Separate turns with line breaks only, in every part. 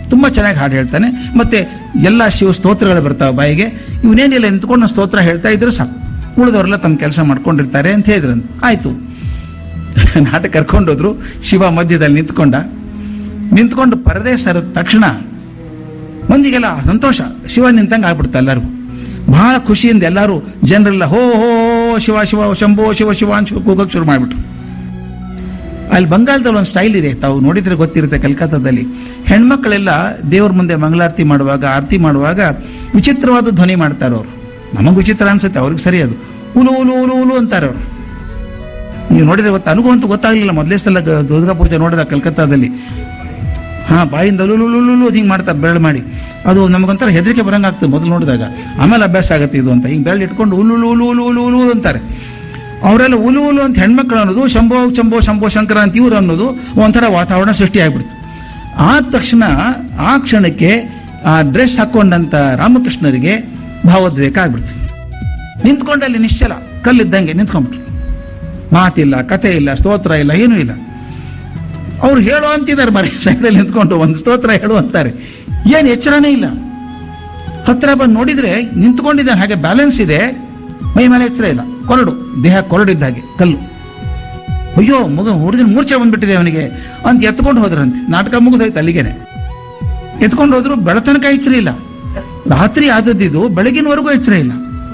ತುಂಬ ಚೆನ್ನಾಗಿ ಹಾಡು ಹೇಳ್ತಾನೆ ಮತ್ತೆ ಎಲ್ಲ ಶಿವ ಸ್ತೋತ್ರಗಳು ಬರ್ತಾವೆ ಬಾಯಿಗೆ ಇವನೇನಿಲ್ಲ ನಿಂತ್ಕೊಂಡು ಸ್ತೋತ್ರ ಹೇಳ್ತಾ ಇದ್ರೆ ಸಾಕು ಉಳಿದವರೆಲ್ಲ ತಮ್ಮ ಕೆಲಸ ಮಾಡ್ಕೊಂಡಿರ್ತಾರೆ ಅಂತ ಹೇಳಿದ್ರಂತ ಆಯ್ತು ನಾಟಕ ಕರ್ಕೊಂಡೋದ್ರು ಶಿವ ಮಧ್ಯದಲ್ಲಿ ನಿಂತ್ಕೊಂಡ ನಿಂತ್ಕೊಂಡು ಪರದೆ ಸರದ ತಕ್ಷಣ ಮಂದಿಗೆಲ್ಲ ಸಂತೋಷ ಶಿವ ನಿಂತಂಗೆ ಆಗ್ಬಿಡ್ತು ಎಲ್ಲರಿಗೂ ಬಹಳ ಖುಷಿಯಿಂದ ಎಲ್ಲರೂ ಜನರೆಲ್ಲ ಹೋ ಹೋ ಹೋ, ಶಿವ ಶಿವ ಶಂಭೋ ಶಿವ ಶಿವ ಅಂತ ಕೂಗಕ್ಕೆ ಶುರು ಮಾಡಿಬಿಟ್ರು ಅಲ್ಲಿ ಬಂಗಾಳದಲ್ಲಿ ಒಂದು ಸ್ಟೈಲ್ ಇದೆ ತಾವು ನೋಡಿದ್ರೆ ಗೊತ್ತಿರುತ್ತೆ ಕಲ್ಕತ್ತಾದಲ್ಲಿ ಹೆಣ್ಮಕ್ಳೆಲ್ಲ ದೇವ್ರ ಮುಂದೆ ಮಂಗಳಾರತಿ ಮಾಡುವಾಗ ಆರತಿ ಮಾಡುವಾಗ ವಿಚಿತ್ರವಾದ ಧ್ವನಿ ಮಾಡ್ತಾರೆ ಅವರು ನಮಗೆ ವಿಚಿತ್ರ ಅನ್ಸುತ್ತೆ ಅವ್ರಿಗೆ ಸರಿ ಅದು ಉಲು ಉಲು ಉಲು ಉಲು ಅಂತಾರೆ ಅವರು ನೀವು ನೋಡಿದ್ರೆ ಗೊತ್ತಾ ನನಗೂ ಅಂತೂ ಗೊತ್ತಾಗ್ಲಿಲ್ಲ ಮೊದಲೇ ಸಲ ಗ- ದುರ್ಗಾ ಪೂಜೆ ನೋಡಿದ ಕಲ್ಕತ್ತಾದಲ್ಲಿ ಹಾ ಬಾಯಿಂದ ಲುಲು ಲುಲು ಹಿಂಗೆ ಮಾಡ್ತಾರೆ ಬೆರಳು ಮಾಡಿ ಅದು ನಮಗೊಂಥರ ಹೆದರಿಕೆ ಬರಂಗೆ ಆಗ್ತದೆ ಮೊದಲು ನೋಡಿದಾಗ ಆಮೇಲೆ ಅಭ್ಯಾಸ ಆಗುತ್ತೆ ಇದು ಅಂತ ಹಿಂಗೆ ಬೆರಳು ಇಟ್ಕೊಂಡು ಉಲು ಉಲು ಉಲು ಉಲು ಉಲು ಅಂತಾರೆ ಅವರೆಲ್ಲ ಉಲು ಉಲು ಅಂತ ಹೆಣ್ಮಕ್ಳು ಅನ್ನೋದು ಶಂಭೋ ಶಂಭೋ ಶಂಭೋ ಶಂಕರ ಅಂತ ಇವ್ರು ಅನ್ನೋದು ಒಂಥರ ವಾತಾವರಣ ಸೃಷ್ಟಿ ಆಗ್ಬಿಡ್ತು ಆದ ತಕ್ಷಣ ಆ ಕ್ಷಣಕ್ಕೆ ಆ ಡ್ರೆಸ್ ಹಾಕೊಂಡಂತ ರಾಮಕೃಷ್ಣರಿಗೆ ಭಾವೋದ್ವೇಗ ಆಗ್ಬಿಡ್ತು ನಿಂತ್ಕೊಂಡಲ್ಲಿ ನಿಶ್ಚಲ ಕಲ್ಲಿದ್ದಂಗೆ ನಿಂತ್ಕೊಂಡ್ಬಿಟ್ರು ಮಾತಿಲ್ಲ ಕತೆ ಇಲ್ಲ ಸ್ತೋತ್ರ ಇಲ್ಲ ಏನೂ ಇಲ್ಲ ಅವ್ರು ಹೇಳು ಅಂತಿದ್ದಾರೆ ಮರೆ ಸೈಡಲ್ಲಿ ನಿಂತ್ಕೊಂಡು ಒಂದು ಸ್ತೋತ್ರ ಹೇಳು ಅಂತಾರೆ ಏನು ಎಚ್ಚರನೇ ಇಲ್ಲ ಹತ್ರ ಬಂದು ನೋಡಿದ್ರೆ ನಿಂತ್ಕೊಂಡಿದ್ದಾನೆ ಹಾಗೆ ಬ್ಯಾಲೆನ್ಸ್ ಇದೆ ಮೈ ಮೇಲೆ ಎಚ್ಚರ ಇಲ್ಲ ಕೊರಡು ದೇಹ ಕೊರಡಿದ್ದ ಹಾಗೆ ಕಲ್ಲು ಅಯ್ಯೋ ಮಗ ಹುಡುಗನ ಮೂರ್ಛೆ ಬಂದ್ಬಿಟ್ಟಿದೆ ಅವನಿಗೆ ಅಂತ ಎತ್ಕೊಂಡು ಹೋದ್ರಂತೆ ನಾಟಕ ಮುಗಿದೋಯ್ತು ಅಲ್ಲಿಗೆನೆ ಎತ್ಕೊಂಡು ಹೋದ್ರು ಬೆಳತನಕ ಎಚ್ಚರ ಇಲ್ಲ ರಾತ್ರಿ ಆದದ್ದಿದ್ದು ಬೆಳಗಿನವರೆಗೂ ಎಚ್ಚರ ಇಲ್ಲ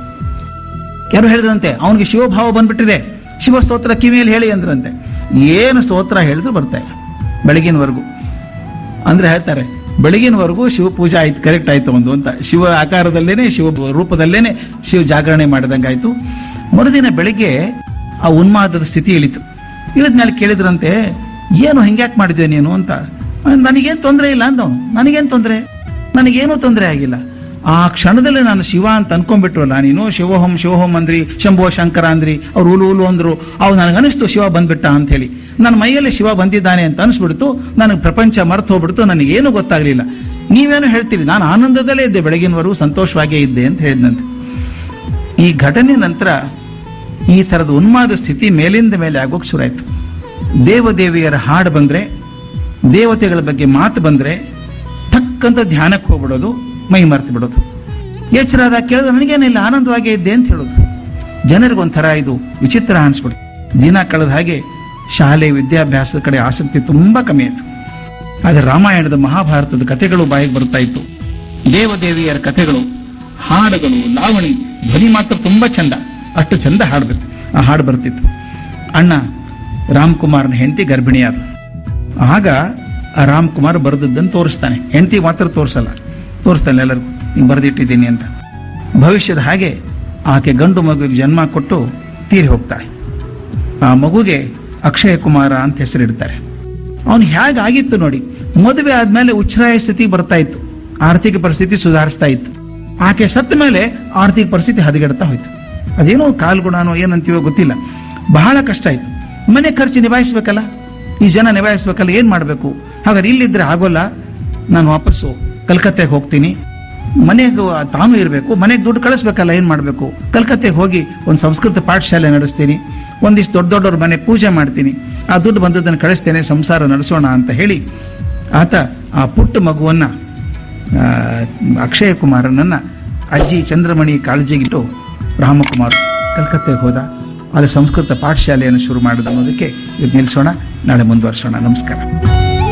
ಯಾರು ಹೇಳಿದ್ರಂತೆ ಅವನಿಗೆ ಶಿವಭಾವ ಬಂದ್ಬಿಟ್ಟಿದೆ ಶಿವ ಸ್ತೋತ್ರ ಕಿವಿಯಲ್ಲಿ ಹೇಳಿ ಅಂದ್ರಂತೆ ಏನು ಸ್ತೋತ್ರ ಹೇಳಿದ್ರು ಬರ್ತಾ ಇಲ್ಲ ಬೆಳಗಿನವರೆಗೂ ಅಂದ್ರೆ ಹೇಳ್ತಾರೆ ಬೆಳಗಿನವರೆಗೂ ಶಿವ ಪೂಜೆ ಆಯ್ತು ಕರೆಕ್ಟ್ ಆಯ್ತು ಒಂದು ಅಂತ ಶಿವ ಆಕಾರದಲ್ಲೇನೆ ಶಿವ ರೂಪದಲ್ಲೇನೆ ಶಿವ ಜಾಗರಣೆ ಮಾಡಿದಂಗಾಯ್ತು ಮರುದಿನ ಬೆಳಿಗ್ಗೆ ಆ ಉನ್ಮಾದದ ಸ್ಥಿತಿ ಇಳಿತು ಇಳಿದ್ಮೇಲೆ ಕೇಳಿದ್ರಂತೆ ಏನು ಹಿಂಗ್ಯಾಕ್ ಮಾಡಿದ್ದೆ ನೀನು ಅಂತ ನನಗೇನು ತೊಂದರೆ ಇಲ್ಲ ಅಂದವನು ನನಗೇನು ತೊಂದರೆ ನನಗೇನೂ ತೊಂದರೆ ಆಗಿಲ್ಲ ಆ ಕ್ಷಣದಲ್ಲಿ ನಾನು ಶಿವ ಅಂತ ಅನ್ಕೊಂಡ್ಬಿಟ್ರಲ್ಲ ನೀನು ಶಿವೋಹಂ ಶಿವೋಹಂ ಅಂದ್ರಿ ಶಂಭೋ ಶಂಕರ ಅಂದ್ರಿ ಅವ್ರು ಉಲು ಉಲು ಅಂದ್ರು ಅವು ನನಗನಿಸ್ತು ಶಿವ ಬಂದ್ಬಿಟ್ಟ ಅಂತ ಹೇಳಿ ನನ್ನ ಮೈಯಲ್ಲಿ ಶಿವ ಬಂದಿದ್ದಾನೆ ಅಂತ ಅನಿಸ್ಬಿಡ್ತು ನನಗೆ ಪ್ರಪಂಚ ಮರ್ತು ಹೋಗ್ಬಿಡ್ತು ನನಗೇನು ಗೊತ್ತಾಗ್ಲಿಲ್ಲ ನೀವೇನು ಹೇಳ್ತೀರಿ ನಾನು ಆನಂದದಲ್ಲೇ ಇದ್ದೆ ಬೆಳಗಿನವರೆಗೂ ಸಂತೋಷವಾಗೇ ಇದ್ದೆ ಅಂತ ಹೇಳಿದಂತೆ ಈ ಘಟನೆ ನಂತರ ಈ ಥರದ ಉನ್ಮಾದ ಸ್ಥಿತಿ ಮೇಲಿಂದ ಮೇಲೆ ಆಗೋಕ್ ಶುರುವಾಯ್ತು ದೇವದೇವಿಯರ ಹಾಡು ಬಂದ್ರೆ ದೇವತೆಗಳ ಬಗ್ಗೆ ಮಾತು ಬಂದ್ರೆ ಟಕ್ಕಂತ ಧ್ಯಾನಕ್ಕೆ ಹೋಗ್ಬಿಡೋದು ಮೈ ಮರ್ತು ಬಿಡೋದು ಎಚ್ಚರ ಆದಾಗ ಕೇಳಿದ್ರೆ ನನಗೇನಿಲ್ಲ ಆನಂದವಾಗೇ ಇದ್ದೆ ಅಂತ ಹೇಳೋದು ಜನರಿಗೊಂಥರ ಇದು ವಿಚಿತ್ರ ಅನ್ಸ್ಬಿಡು ದಿನ ಕಳೆದ ಹಾಗೆ ಶಾಲೆ ವಿದ್ಯಾಭ್ಯಾಸದ ಕಡೆ ಆಸಕ್ತಿ ತುಂಬಾ ಕಮ್ಮಿ ಆಯ್ತು ಆದರೆ ರಾಮಾಯಣದ ಮಹಾಭಾರತದ ಕಥೆಗಳು ಬಾಯಿಗೆ ಬರ್ತಾ ಇತ್ತು ದೇವದೇವಿಯರ ಕಥೆಗಳು ಹಾಡುಗಳು ಲಾವಣಿ ಧ್ವನಿ ಮಾತ್ರ ತುಂಬಾ ಚಂದ ಅಷ್ಟು ಚಂದ ಹಾಡ್ಬೇಕು ಆ ಹಾಡು ಬರ್ತಿತ್ತು ಅಣ್ಣ ರಾಮ್ಕುಮಾರ್ನ ಹೆಂಡತಿ ಗರ್ಭಿಣಿಯಾದ ಆಗ ಆ ರಾಮ್ಕುಮಾರ್ ಬರೆದದ್ದನ್ನು ತೋರಿಸ್ತಾನೆ ಹೆಂಡತಿ ಮಾತ್ರ ತೋರಿಸಲ್ಲ ತೋರಿಸ್ತಾನೆ ಎಲ್ಲರಿಗೂ ಹಿಂಗೆ ಬರೆದಿಟ್ಟಿದ್ದೀನಿ ಅಂತ ಭವಿಷ್ಯದ ಹಾಗೆ ಆಕೆ ಗಂಡು ಮಗುವಿಗೆ ಜನ್ಮ ಕೊಟ್ಟು ತೀರಿ ಹೋಗ್ತಾಳೆ ಆ ಮಗುಗೆ ಅಕ್ಷಯ ಕುಮಾರ ಅಂತ ಹೆಸರಿಡ್ತಾರೆ ಅವನು ಹೇಗಾಗಿತ್ತು ನೋಡಿ ಮದುವೆ ಆದ್ಮೇಲೆ ಉಚ್ಛ್ರಾಯ ಸ್ಥಿತಿ ಬರ್ತಾ ಇತ್ತು ಆರ್ಥಿಕ ಪರಿಸ್ಥಿತಿ ಸುಧಾರಿಸ್ತಾ ಇತ್ತು ಆಕೆ ಸತ್ತ ಮೇಲೆ ಆರ್ಥಿಕ ಪರಿಸ್ಥಿತಿ ಹದಗೆಡ್ತಾ ಹೋಯ್ತು ಅದೇನೋ ಕಾಲ್ಗುಣನೋ ಏನಂತೀವೋ ಗೊತ್ತಿಲ್ಲ ಬಹಳ ಕಷ್ಟ ಆಯ್ತು ಮನೆ ಖರ್ಚು ನಿಭಾಯಿಸ್ಬೇಕಲ್ಲ ಈ ಜನ ನಿಭಾಯಿಸ್ಬೇಕಲ್ಲ ಏನ್ ಮಾಡಬೇಕು ಹಾಗಾದ್ರೆ ಇಲ್ಲಿದ್ರೆ ಆಗೋಲ್ಲ ನಾನು ವಾಪಸ್ಸು ಕಲ್ಕತ್ತೆಗೆ ಹೋಗ್ತೀನಿ ಮನೆಗೆ ತಾನು ಇರಬೇಕು ಮನೆಗೆ ದುಡ್ಡು ಕಳಿಸ್ಬೇಕಲ್ಲ ಏನ್ ಮಾಡಬೇಕು ಕಲ್ಕತ್ತೆಗೆ ಹೋಗಿ ಒಂದು ಸಂಸ್ಕೃತ ಪಾಠಶಾಲೆ ನಡೆಸ್ತೀನಿ ಒಂದಿಷ್ಟು ದೊಡ್ಡ ದೊಡ್ಡವ್ರ ಮನೆ ಪೂಜೆ ಮಾಡ್ತೀನಿ ಆ ದುಡ್ಡು ಬಂದದ್ದನ್ನು ಕಳಿಸ್ತೇನೆ ಸಂಸಾರ ನಡೆಸೋಣ ಅಂತ ಹೇಳಿ ಆತ ಆ ಪುಟ್ಟ ಮಗುವನ್ನ ಆ, ಅಕ್ಷಯ ಕುಮಾರನನ್ನ ಅಜ್ಜಿ ಚಂದ್ರಮಣಿ ಕಾಳಜಿಗಿಟ್ಟು ರಾಮಕುಮಾರ್ ಕಲ್ಕತ್ತೆಗೆ ಹೋದ ಅಲ್ಲಿ ಸಂಸ್ಕೃತ ಪಾಠಶಾಲೆಯನ್ನು ಶುರು ಮಾಡಿದ ಅನ್ನೋದಕ್ಕೆ ಇದು ನಿಲ್ಲಿಸೋಣ ನಾಳೆ ಮುಂದುವರಿಸೋಣ ನಮಸ್ಕಾರ